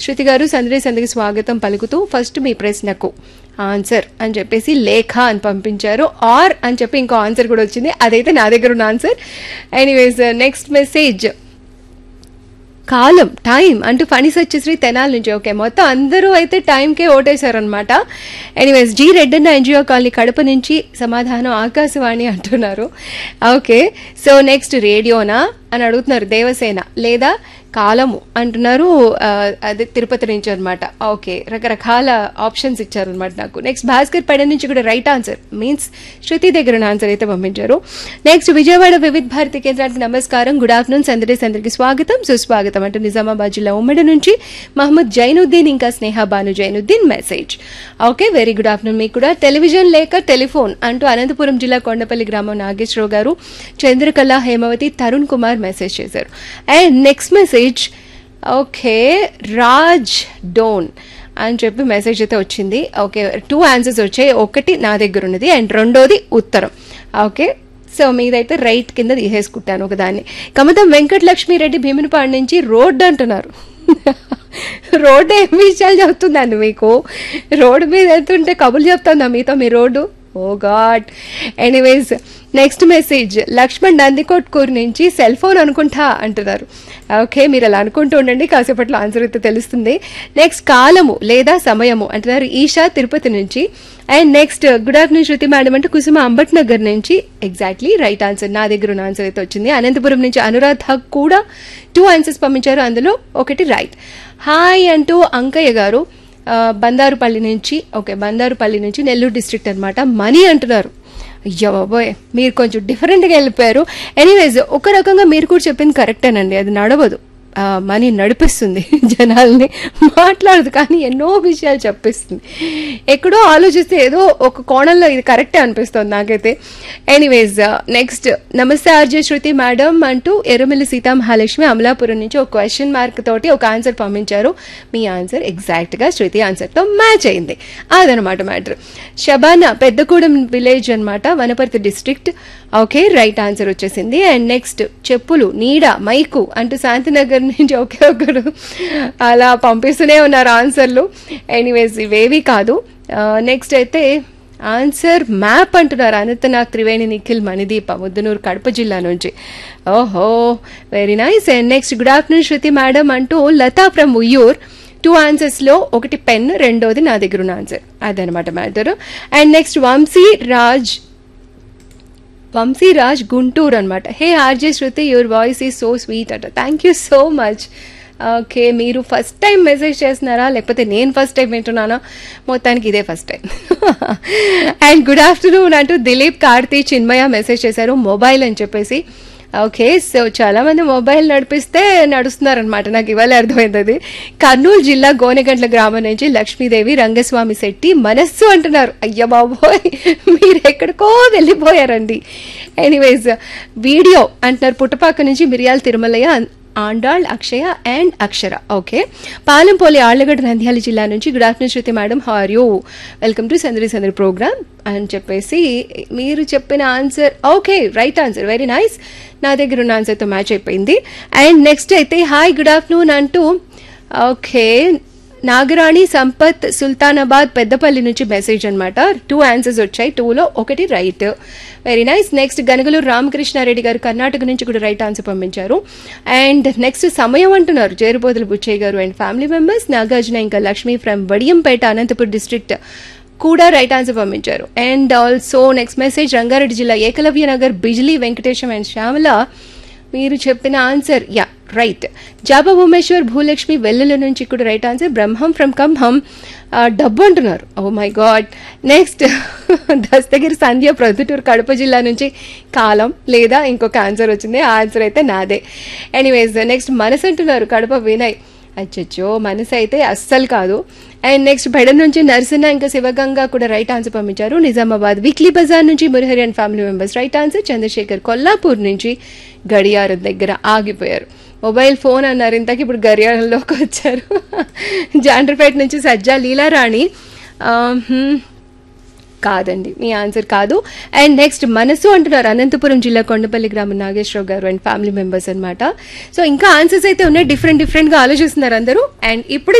శృతి గారు సందడి సందడికి స్వాగతం పలుకుతూ ఫస్ట్ మీ ప్రశ్నకు ఆన్సర్ అని చెప్పేసి లేఖ అని పంపించారు ఆర్ అని చెప్పి ఇంకో ఆన్సర్ కూడా వచ్చింది అదైతే నా దగ్గర ఉన్న ఆన్సర్ ఎనీవేస్ నెక్స్ట్ మెసేజ్ కాలం టైం అంటూ ఫణి సత్యశ్రీ తెనాల నుంచి ఓకే మొత్తం అందరూ అయితే టైంకే ఓటేశారనమాట anyways G Reddanna NGO colony Kadapa నుంచి సమాధానం ఆకాశవాణి అంటున్నారు ఓకే సో నెక్స్ట్ రేడియోనా అని అడుగుతున్నారు దేవసేన లేదా కాలము అంటున్నారు ఆ, అదే తిరుపతి నుంచి అనమాట ఓకే రకరకాల ఆప్షన్స్ ఇచ్చారనమాట నాకు నెక్స్ట్ భాస్కర్ పడ నుంచి కూడా రైట్ ఆన్సర్ మీన్స్ శృతి దగ్గర ఉన్న ఆన్సర్ అయితే పంపించారు నెక్స్ట్ విజయవాడ వివిధ భారతి కేంద్రానికి నమస్కారం గుడ్ ఆఫ్టర్నూన్ సందడి సందరికి స్వాగతం సుస్వాగతం అంటూ నిజామాబాద్ జిల్లా ఉమ్మడి నుంచి మహమ్మద్ జైనుద్దీన్ ఇంకా Sneha Banu Zainuddin message okay very good afternoon మీకు కూడా టెలివిజన్ లేక టెలిఫోన్ అంటూ అనంతపురం జిల్లా కొండపల్లి గ్రామం నాగేశ్వరరావు గారు చంద్రకళ హేమవతి తరుణ్ కుమార్ మెసేజ్ చేశారు and next message okay Raj Dhone అని చెప్పి మెసేజ్ అయితే వచ్చింది ఓకే టూ ఆన్సర్స్ వచ్చాయి ఒకటి నా దగ్గర ఉన్నది అండ్ రెండోది ఉత్తరం ఓకే సో మీదైతే రైట్ కింద తీసేసుకుంటాను ఒకదాన్ని కమతం వెంకటలక్ష్మిరెడ్డి భీమునిపాడు నుంచి రోడ్ అంటున్నారు రోడ్డు ఏం విషయాలు చెప్తుందండి మీకు రోడ్డు మీద వెళ్తుంటే కబుర్లు చెప్తుందా మీతో మీ road oh god anyways next message Lakshman Nandikotkur నుంచి సెల్ ఫోన్ అనుకుంటా అంటున్నారు ఓకే మీరు అలా అనుకుంటూ ఉండండి కాసేపట్లో ఆన్సర్ అయితే తెలుస్తుంది నెక్స్ట్ కాలము లేదా సమయము అంటున్నారు ఈషా తిరుపతి నుంచి and next good afternoon Shruti madam అంటే కుసుమ అంబట్ నగర్ నుంచి ఎగ్జాక్ట్లీ రైట్ ఆన్సర్ నా దగ్గర ఉన్న ఆన్సర్ అయితే వచ్చింది అనంతపురం నుంచి అనురాధ కూడా టూ ఆన్సర్స్ పంపించారు అందులో ఒకటి రైట్ హాయ్ అంటూ అంకయ్య గారు ఆ, బందారుపల్లి నుంచి ఓకే బందారుపల్లి నుంచి నెల్లూరు డిస్ట్రిక్ట్ అన్నమాట మనీ అంటున్నారు అయ్యో బాబోయ్ మీరు కొంచెం డిఫరెంట్గా వెళ్ళిపోయారు ఎనీవేస్ ఒక రకంగా మీరు కూడా చెప్పింది కరెక్టేనండి అది నడవదు ఆ, మనీ నడిపిస్తుంది జనాల్ని మాట్లాడదు కానీ ఎన్నో విషయాలు చెప్పిస్తుంది ఎక్కడో ఆలోచిస్తే ఏదో ఒక కోణంలో ఇది కరెక్టే అనిపిస్తుంది నాకైతే ఎనీవేస్ నెక్స్ట్ నమస్తే ఆర్జే శృతి మేడం అంటూ ఎర్రమిల్లి సీతామహాలక్ష్మి అమలాపురం నుంచి ఒక క్వశ్చన్ మార్క్ తోటి ఒక ఆన్సర్ పంపించారు మీ ఆన్సర్ ఎగ్జాక్ట్గా శృతి ఆన్సర్తో మ్యాచ్ అయింది అదనమాట మ్యాటర్ షబానా పెద్దగూడెం విలేజ్ అన్నమాట Wanaparthy district okay right answer వచ్చేసింది అండ్ నెక్స్ట్ చెప్పులు నీడ మైకు అంటూ శాంతినగర్ నుంచి ఒకే ఒకరు అలా పంపిస్తూనే ఉన్నారు ఆన్సర్లు ఎనీవేస్ ఇవేవి కాదు నెక్స్ట్ అయితే ఆన్సర్ మ్యాప్ అంటున్నారు అనంతనాగ్ త్రివేణి నిఖిల్ మణిదీప ముద్దునూరు కడప జిల్లా నుంచి ఓహో very nice and next good afternoon Shruti madam అంటూ లతా ఫ్రమ్ ఉయ్యూర్ టూ ఆన్సర్స్లో ఒకటి పెన్ రెండోది నా దగ్గర ఉన్న ఆన్సర్ అదనమాట matter and next Vamsi Raj Vamsiraj Guntur అనమాట hey RJ Shruti your voice is so sweet అట thank you so much okay మీరు ఫస్ట్ టైం మెసేజ్ చేస్తున్నారా లేకపోతే నేను ఫస్ట్ టైం వింటున్నానా మొత్తానికి ఇదే first time and good afternoon అంటూ దిలీప్ కార్తీ చిన్మయ మెసేజ్ చేశారు మొబైల్ అని చెప్పేసి ఓకే సో చాలా మంది మొబైల్ నడిపిస్తే నడుస్తున్నారనమాట నాకు ఇవాళ అర్థమైంది అది కర్నూలు జిల్లా గోనెగంట్ల గ్రామం నుంచి లక్ష్మీదేవి రంగస్వామి శెట్టి మనస్సు అంటున్నారు అయ్య బాబోయ్ మీరు ఎక్కడికో వెళ్ళిపోయారండి ఎనీవేస్ వీడియో అంటున్నారు పుట్టపాక నుంచి మిరియాల తిరుమలయ్య ఆండాళ్ అక్షయ అండ్ అక్షర ఓకే పాలెంపోలి ఆళ్లగడ్డ నంద్యాల జిల్లా నుంచి good afternoon Shruti madam how're you welcome to సందరి సందరి ప్రోగ్రామ్ అని చెప్పేసి మీరు చెప్పిన answer okay right answer very nice నా దగ్గర ఉన్న ఆన్సర్తో మ్యాచ్ అయిపోయింది అండ్ నెక్స్ట్ అయితే హాయ్ గుడ్ ఆఫ్టర్నూన్ అంటూ ఓకే నాగరాణి సంపత్ సుల్తానాబాద్ పెద్దపల్లి నుంచి మెసేజ్ అన్నమాట టూ ఆన్సర్స్ వచ్చాయి టూలో ఒకటి right very nice next Ganagaluru Ramakrishnareddy గారు కర్ణాటక నుంచి కూడా రైట్ ఆన్సర్ పంపించారు అండ్ నెక్స్ట్ సమయం అంటున్నారు చేరుబోతుల బుచ్చయ్య గారు అండ్ ఫ్యామిలీ మెంబర్స్ నాగార్జున ఇంకా లక్ష్మి ఫ్రమ్ వడియంపేట అనంతపురం డిస్ట్రిక్ట్ కూడా రైట్ ఆన్సర్ పంపించారు and also next message Rangareddy జిల్లా ఏకలవ్య నగర్ బిజ్లీ వెంకటేశం అండ్ శ్యామల మీరు చెప్పిన ఆన్సర్ యా రైట్ జాబా భూమేశ్వర్ భూలక్ష్మి వెల్లుల నుంచి కూడా right answer Brahmam from Khammam ఆ, డబ్బు అంటున్నారు oh my god next Dastagiri Sandhya Proddatur Kadapa జిల్లా నుంచి కాలం లేదా ఇంకొక ఆన్సర్ వచ్చింది ఆ ఆన్సర్ అయితే నాదే ఎనీవేస్ నెక్స్ట్ మనసు అంటున్నారు కడప వినయ్ అచ్చచ్చో మనసు అయితే అస్సలు కాదు అండ్ నెక్స్ట్ బెడన్ నుంచి నరసింహ ఇంకా శివగంగా కూడా రైట్ ఆన్సర్ పంపించారు నిజామాబాద్ వీక్లీ బజార్ నుంచి Murahari and family members right answer Chandrasekhar Kollapur నుంచి గడియారం దగ్గర ఆగిపోయారు మొబైల్ ఫోన్ అన్నారు ఇంతకు ఇప్పుడు గడియారంలోకి వచ్చారు జాండ్రపేట నుంచి సజ్జా లీలారాణి ఆ, హ్మ్. కాదండి మీ ఆన్సర్ కాదు అండ్ నెక్స్ట్ మనసు అంటున్నారు అనంతపురం జిల్లా కొండపల్లి గ్రామం నాగేశ్వరరావు గారు అండ్ ఫ్యామిలీ మెంబర్స్ అన్నమాట సో ఇంకా ఆన్సర్స్ అయితే ఉన్నాయి డిఫరెంట్ డిఫరెంట్ గా ఆలోచిస్తున్నారు అందరూ అండ్ ఇప్పుడు